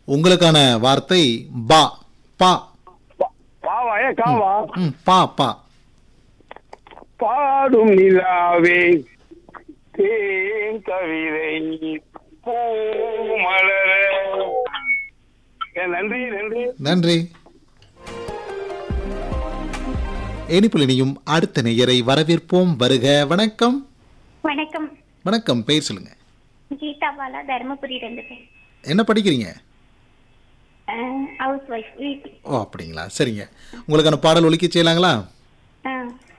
உங்களுக்கான வார்த்தை பா பா பா- பாவா ஏ காவா ம் பா பா பாடும் நிலாவே தேன் கவிதை பூமலர ஏ, நன்றி நன்றி நன்றி இனிப்பில் இனியும் அடுத்த நேயரை வரவேற்போம் வருக வணக்கம் வணக்கம் வணக்கம் பெயர் சொல்லுங்க கீதா பாலா தருமபுரியிலேருந்து பேசுறேன் என்ன படிக்கிறீங்க ஹவுஸ் ஒய்ஃப் வீட்டு ஓ அப்படிங்களா சரிங்க உங்களுக்கான பாடல் ஒலிக்க செய்யலாங்களா ஆ